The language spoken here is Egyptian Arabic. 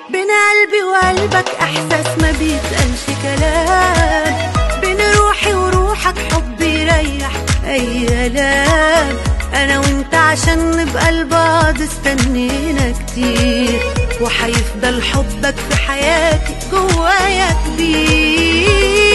بين قلبي وقلبك احساس ما بيتقالش كلام بين روحي وروحك حب يريح اي كلام انا وانت عشان نبقى لبعض استنينا كتير وحيفضل حبك في حياتي جوايا كبير